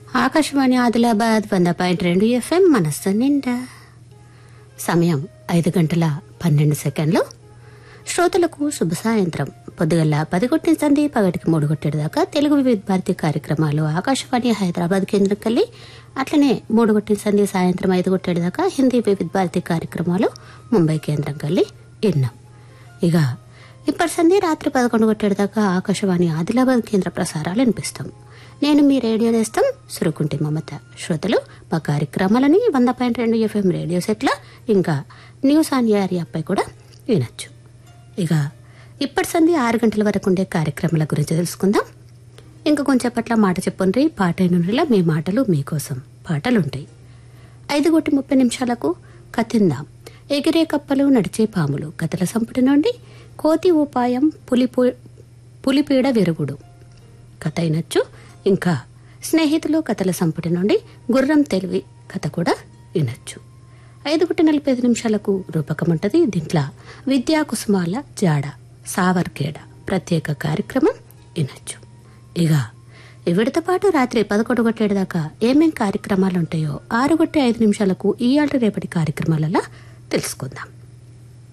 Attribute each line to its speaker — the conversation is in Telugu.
Speaker 1: ఆకాశవాణి ఆదిలాబాద్ వంద పాయింట్ రెండు ఎఫ్ఎం మనస్సు నిండా సమయం ఐదు గంటల పన్నెండు సెకండ్లు శ్రోతలకు శుభ సాయంత్రం పొద్దుగల్ల పది కొట్టిన సంధి పగటికి మూడు కొట్టేడు దాకా తెలుగు వివిధ భారతి కార్యక్రమాలు ఆకాశవాణి హైదరాబాద్ కేంద్రం కల్లి అట్లనే మూడు కొట్టిన సంధి సాయంత్రం ఐదు కొట్టేడు దాకా హిందీ వివిధ భారతి కార్యక్రమాలు ముంబై కేంద్రం కల్లి విన్నాం ఇక ఇప్పటి సంధి రాత్రి పదకొండు కొట్టేడు దాకా ఆకాశవాణి ఆదిలాబాద్ కేంద్ర ప్రసారాలు వినిపిస్తాం నేను మీ రేడియో నేస్తం సురుకుంటి మమత శ్రోతలు మా కార్యక్రమాలని వంద పాయింట్ రెండు ఎఫ్ఎం రేడియో సెట్ల ఇంకా న్యూస్ ఆన్ ఏఆర్ యాప్పై కూడా వినొచ్చు ఇక ఇప్పటి సంధి ఆరు గంటల వరకు ఉండే కార్యక్రమాల గురించి తెలుసుకుందాం ఇంకా కొంచెంపట్ల మాట చెప్పుండ్రి పాట నుండిలా మీ మాటలు మీకోసం పాటలుంటాయి ఐదు గొట్టి ముప్పై నిమిషాలకు కథిందాం ఎగిరే కప్పలు నడిచే పాములు కథల సంపుటి నుండి కోతి ఉపాయం పులిపూ పులిపీడ విరుగుడు కథ అయినచ్చు ఇంకా స్నేహితులు కథల సంపుటి నుండి గుర్రం తెలివి కథ కూడా వినొచ్చు ఐదు గుట్టి నలభై ఐదు నిమిషాలకు రూపకం ఉంటుంది దీంట్లో విద్యా కుసుమాల జాడ సావర్కేడ ప్రత్యేక కార్యక్రమం వినొచ్చు ఇక ఇవిడితో పాటు రాత్రి పదకొండు కొట్టేడు దాకా ఏమేం కార్యక్రమాలు ఉంటాయో ఆరు కొట్టే ఐదు నిమిషాలకు ఈ ఆట రేపటి కార్యక్రమాలలో తెలుసుకుందాం